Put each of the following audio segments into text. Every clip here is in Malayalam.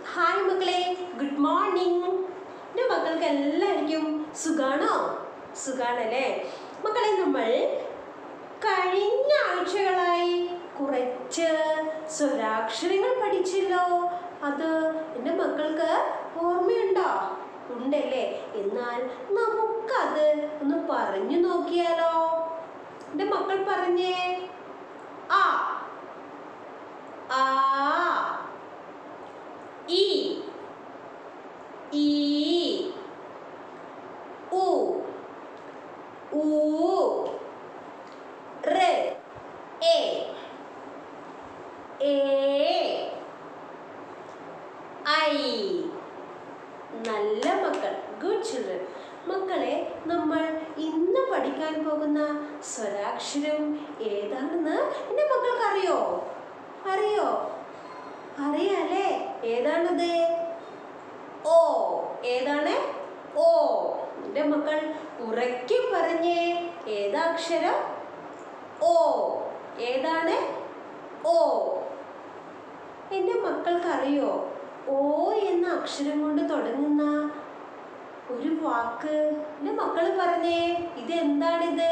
ഹായ് മക്കളെ ഗുഡ് മോർണിംഗ് എൻ്റെ മക്കൾക്ക് എല്ലാവർക്കും സുഖാണോ സുഖാണല്ലേ മക്കളെ നമ്മൾ കഴിഞ്ഞ ആഴ്ചകളായി കുറച്ച് സ്വരാക്ഷരങ്ങൾ പഠിച്ചല്ലോ അത് എൻ്റെ മക്കൾക്ക് ഓർമ്മയുണ്ടോ ഉണ്ടല്ലേ എന്നാൽ നമുക്കത് ഒന്ന് പറഞ്ഞു നോക്കിയാലോ എൻ്റെ മക്കൾ പറഞ്ഞേ ആ ആ ഇ ഈ ഉ ഊ റ് എ ഏ ഐ നല്ല മക്കൾ ഗുഡ് ചിൽഡ്രൻ മക്കളെ നമ്മൾ ഇന്ന് പഠിക്കാൻ പോകുന്ന സ്വരാക്ഷരം ഏതാണെന്ന് എൻ്റെ മക്കൾക്ക് അറിയോ അറിയോ അറിയാലേ ഏതാണത് ഓ ഏതാണ് ഓ എൻ്റെ മക്കൾ ഉറക്കി പറഞ്ഞേ ഏതാ അക്ഷരം ഓ ഏതാണ് ഓ എൻ്റെ മക്കൾക്കറിയോ ഓ എന്ന അക്ഷരം കൊണ്ട് തുടങ്ങുന്ന ഒരു വാക്ക് എൻ്റെ മക്കൾ പറഞ്ഞേ ഇത് എന്താണിത്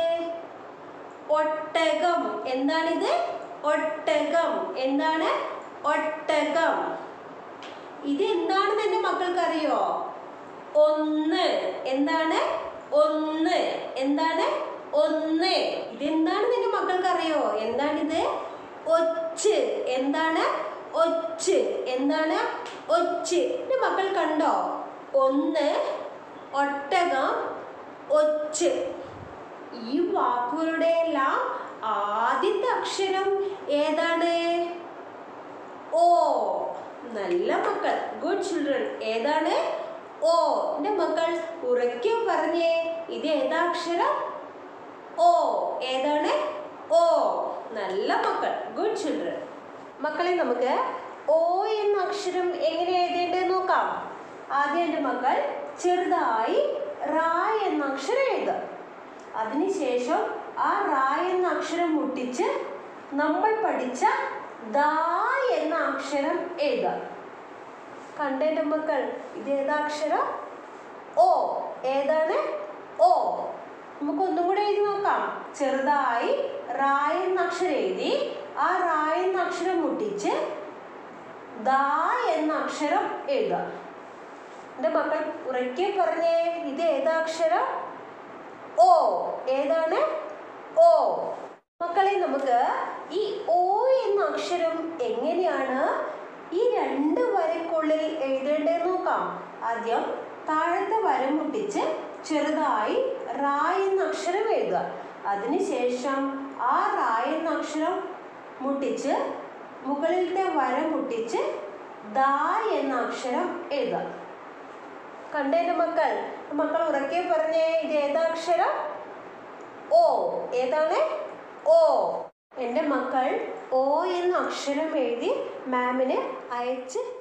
ഒട്ടകം എന്താണിത് ഒട്ടകം എന്താണ് ഒട്ടകം ഇത് എന്താണെന്ന് എൻ്റെ മക്കൾക്ക് അറിയോ ഒന്ന് എന്താണ് ഒന്ന് എന്താണ് ഒന്ന് ഇതെന്താണെന്ന് എൻ്റെ മക്കൾക്ക് അറിയോ എന്താണിത് ഒച്ച് എന്താണ് ഒച്ച് എന്താണ് ഒച്ച് എൻ്റെ മക്കൾ കണ്ടോ ഒന്ന് ഒട്ടകം ഒച്ച് ഈ വാക്കുകളുടെ എല്ലാം ആദ്യത്തെ അക്ഷരം ഏതാണ് ഓ നല്ല മക്കൾ ഗുഡ് ചിൽഡ്രൻ ഏതാണ് ഓ എൻ്റെ മക്കൾ ഉറക്കെ പറഞ്ഞേ ഇത് ഏതാ അക്ഷരം ഓ ഏതാണ് ഓ നല്ല മക്കൾ ഗുഡ് ചിൽഡ്രൻ മക്കളെ നമുക്ക് ഓ എന്ന അക്ഷരം എങ്ങനെ എഴുതേണ്ടത് നോക്കാം ആദ്യം എൻ്റെ മക്കൾ ചെറുതായി റാ എന്ന അക്ഷരം എഴുതുക അതിനുശേഷം ആ റാ എന്ന അക്ഷരം മുട്ടിച്ച് നമ്മൾ പഠിച്ച ദാ എന്ന അക്ഷരം എഴുതുക കണ്ടേൻ്റെ മക്കൾ ഇത് ഏതാ അക്ഷരം ഓ ഏതാണ് ഓ നമുക്ക് ഒന്നും കൂടെ എഴുതി നോക്കാം ചെറുതായി റാ എന്ന അക്ഷരം എഴുതി ആ റാ എന്ന അക്ഷരം മുട്ടിച്ച് ദാ എന്ന അക്ഷരം എഴുതുക എൻ്റെ മക്കൾ ഉറക്കെ പറഞ്ഞേ ഇത് ഏതാ അക്ഷരം ഓ ഏതാണ് ഓ മക്കളെ നമുക്ക് ഈ ഓ എന്ന അക്ഷരം എങ്ങനെയാണ് ഈ രണ്ട് വരയ്ക്കുള്ളിൽ എഴുതേണ്ടത് നോക്കാം ആദ്യം താഴത്തെ വര മുട്ടിച്ച് ചെറുതായി റാ എന്ന അക്ഷരം എഴുതുക അതിനുശേഷം ആ റാ എന്ന അക്ഷരം മുട്ടിച്ച് മുകളിലത്തെ വര മുട്ടിച്ച് ദാ എന്ന അക്ഷരം എഴുതുക കണ്ടേന്റെ മക്കൾ മക്കൾ ഉറക്കെ പറഞ്ഞേ ഇത് ഏതാ അക്ഷരം ഓ ഏതാണ് ഓ എൻ്റെ മക്കൾ ഓ എന്ന അക്ഷരം എഴുതി മാമിന് അയച്ച്